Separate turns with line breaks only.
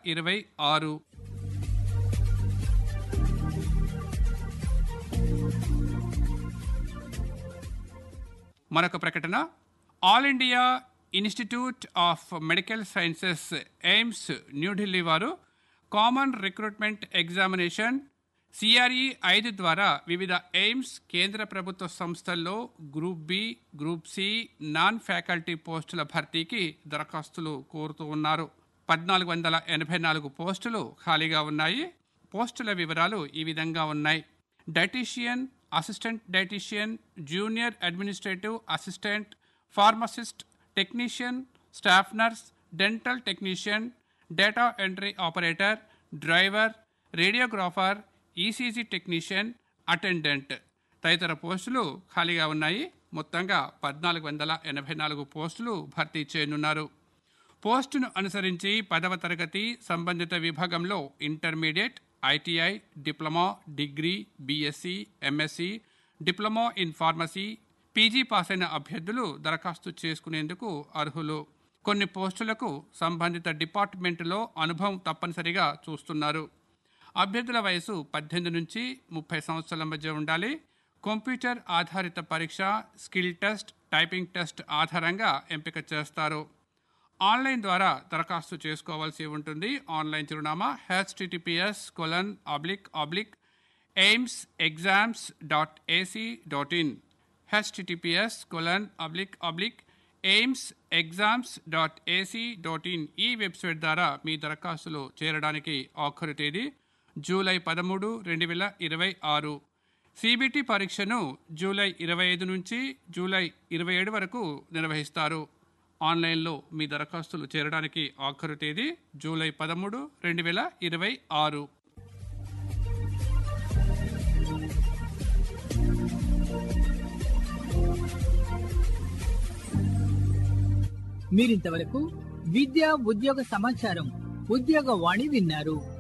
ఇరవై ఆరు మరొక ప్రకటన all India institute of medical sciences AIIMS New Delhi వారు కామన్ రిక్రూట్మెంట్ ఎగ్జామినేషన్ సిఆర్ఈ ఐదు ద్వారా వివిధ ఎయిమ్స్ కేంద్ర ప్రభుత్వ సంస్థల్లో group B group C non faculty పోస్టుల భర్తీకి దరఖాస్తులు కోరుతూ ఉన్నారు పద్నాలుగు వందల ఎనభై నాలుగు పోస్టులు ఖాళీగా ఉన్నాయి పోస్టుల వివరాలు ఈ విధంగా ఉన్నాయి dietician assistant dietician junior administrative assistant pharmacist technician staff nurse dental technician data entry operator driver radiographer ECG technician attendant తదితర పోస్టులు ఖాళీగా ఉన్నాయి మొత్తంగా పద్నాలుగు వందల ఎనభై నాలుగు పోస్టులు భర్తీ చేయనున్నారు పోస్టును అనుసరించి పదవ తరగతి సంబంధిత విభాగంలో intermediate ITI diploma degree BSc MSc diploma in pharmacy PG pass అయిన అభ్యర్థులు దరఖాస్తు చేసుకునేందుకు అర్హులు కొన్ని పోస్టులకు సంబంధిత డిపార్ట్మెంటులో అనుభవం తప్పనిసరిగా చూస్తున్నారు అభ్యర్థుల వయసు పద్దెనిమిది నుంచి ముప్పై సంవత్సరాల మధ్య ఉండాలి కంప్యూటర్ ఆధారిత పరీక్ష స్కిల్ టెస్ట్ టైపింగ్ టెస్ట్ ఆధారంగా ఎంపిక చేస్తారు ఆన్లైన్ ద్వారా దరఖాస్తు చేసుకోవాల్సి ఉంటుంది ఆన్లైన్ చిరునామా HTTPS colon oblique oblique AIIMS exams dot AC dot in HTTPS colon oblique oblique AIIMS exams dot AC dot in ఈ వెబ్సైట్ ద్వారా మీ దరఖాస్తులు చేరడానికి ఆఖరు తేదీ జూలై పదమూడు రెండు వేల ఇరవై ఆరు సిబిటి పరీక్షను జూలై ఇరవై ఐదు నుంచి జూలై ఇరవై ఏడు వరకు నిర్వహిస్తారు ఆన్లైన్లో మీ దరఖాస్తులు చేరడానికి ఆఖరు తేదీ జూలై పదమూడు రెండు వేల ఇరవై ఆరు
మీరింతవరకు విద్య ఉద్యోగ సమాచారం ఉద్యోగ వాణి విన్నారు